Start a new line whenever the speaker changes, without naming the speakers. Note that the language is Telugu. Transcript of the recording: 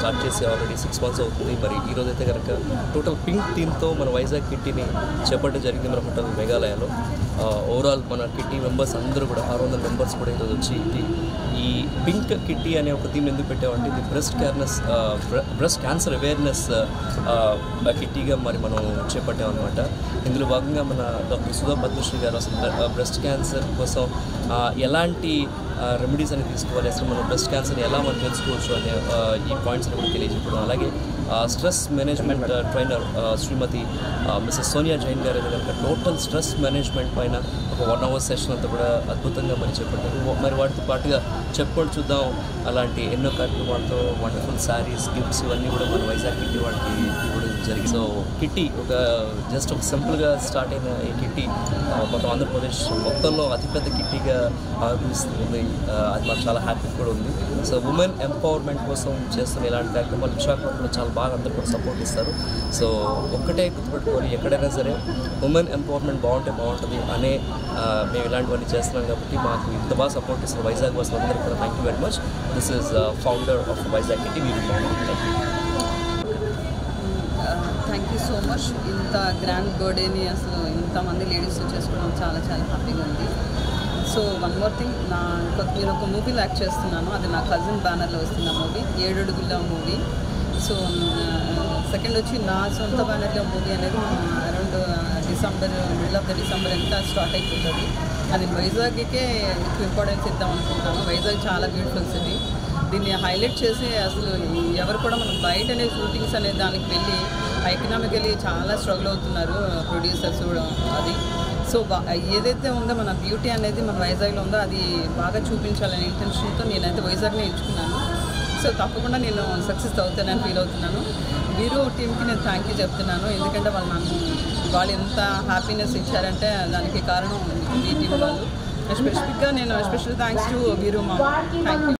స్టార్ట్ చేసి ఆల్రెడీ సిక్స్ మంత్స్ అవుతుంది మరి ఈ రోజు అయితే కనుక టోటల్ పింక్ థీమ్తో మన వైజాగ్ కిట్టీని చేపట్టడం జరిగింది మన హోటల్ మేఘాలయలో ఓవరాల్ మన కిట్టీ మెంబర్స్ అందరూ కూడా ఆరు వందల మెంబర్స్ కూడా ఈరోజు వచ్చి ఇది ఈ పింక్ కిట్టీ అనే ఒక థీమ్ ఎందుకు పెట్టామంటే ఇది బ్రెస్ట్ క్యార్నెస్ బ్రెస్ట్ క్యాన్సర్ అవేర్నెస్ కిట్టీగా మరి మనం చేపట్టామన్నమాట ఇందులో భాగంగా మన డాక్టర్ సుధా పద్మశ్రీ గారు అసలు బ్రెస్ట్ క్యాన్సర్ కోసం ఆ, ఎలాంటి రెమెడీస్ అని తీసుకోవాలి అసలు మనం బ్రెస్ట్ క్యాన్సర్ని ఎలా మనం తెలుసుకోవచ్చు అనే ఆ, ఈ పాయింట్స్ కూడా తెలియజెప్పడం అలాగే స్ట్రెస్ మేనేజ్మెంట్ ట్రైనర్ శ్రీమతి మిస్సెస్ సోనియా జైన్ గారు అయితే కనుక టోటల్ స్ట్రెస్ మేనేజ్మెంట్ పైన ఒక వన్ అవర్ సెషన్ అంతా కూడా అద్భుతంగా మరి చెప్పారు మరి వాటితో పాటుగా చెప్పుకొని చూద్దాం అలాంటి ఎన్నో కార్యక్రమాలతో వండర్ఫుల్ శారీస్ గిఫ్ట్స్ ఇవన్నీ కూడా మన వైజాగ్ కిట్టి వాళ్ళకి ఇవ్వడం జరిగింది సో కిట్టి ఒక జస్ట్ ఒక సింపుల్గా స్టార్ట్ అయిన ఈ కిట్టి ఆ, మొత్తం ఆంధ్రప్రదేశ్ మొత్తంలో అతిపెద్ద కిట్టీగా ఆవిర్భవిస్తుంది ఆ, అది మాకు చాలా హ్యాపీ కూడా ఉంది సో ఉమెన్ ఎంపవర్మెంట్ కోసం చేస్తున్న ఇలాంటి కార్యక్రమాలు విశాఖపట్నంలో చాలా బాగా అందరూ కూడా సపోర్ట్ ఇస్తారు సో ఒక్కటే గుర్తుపెట్టుకోవాలి ఎక్కడైనా సరే ఉమెన్ ఎంపవర్మెంట్ బాగుంటే బాగుంటుంది అనే ఆ, మేము ఇలాంటివన్నీ చేస్తున్నాం కాబట్టి మాకు ఇంత బాగా సపోర్ట్ ఇస్తున్న వైజాగ్ వాసులు అందరికీ కూడా thank you very much this is founder of Vizag kitty వీరు thank you
thank you so much ఇంత గ్రాండ్ బర్త్డేని అసలు ఇంతమంది లేడీస్ చేసుకోవడం చాలా చాలా హ్యాపీగా ఉంది సో వన్ మోర్ థింగ్ నా కొత్త నేను ఒక మూవీలో యాక్ట్ చేస్తున్నాను అది నా కజిన్ బ్యానర్లో వస్తున్న మూవీ ఏడడుగుల మూవీ సో సెకండ్ వచ్చి నా సొంత బ్యానర్లో మూవీ అనేది around December middle of the December ఎంత స్టార్ట్ అయిపోతుంది అది వైజాగ్కే ఎక్కువ ఇంపార్టెన్స్ ఇద్దాం అనుకుంటున్నాను వైజాగ్ చాలా బ్యూటిఫుల్ సిటీ దీన్ని హైలైట్ చేసి అసలు ఎవరు కూడా మనం బయట అనే షూటింగ్స్ అనే దానికి వెళ్ళి ఎకనామికలీ చాలా స్ట్రగుల్ అవుతున్నారు ప్రొడ్యూసర్స్ కూడా అది సో బా- ఏదైతే ఉందో మన బ్యూటీ అనేది మన వైజాగ్లో ఉందో అది బాగా చూపించాలనే ఇంటెన్షన్తో నేనైతే వైజాగ్ని ఎంచుకున్నాను సో తప్పకుండా నేను సక్సెస్ అవుతానని ఫీల్ అవుతున్నాను వీరు టీంకి నేను థ్యాంక్ యూ చెప్తున్నాను ఎందుకంటే వాళ్ళు నన్ను వాళ్ళు ఎంత హ్యాపీనెస్ ఇచ్చారంటే దానికి కారణం ఈ టీం వాళ్ళు స్పెసిఫిక్గా నేను స్పెషల్ థ్యాంక్స్ టు వీరు మా థ్యాంక్ యూ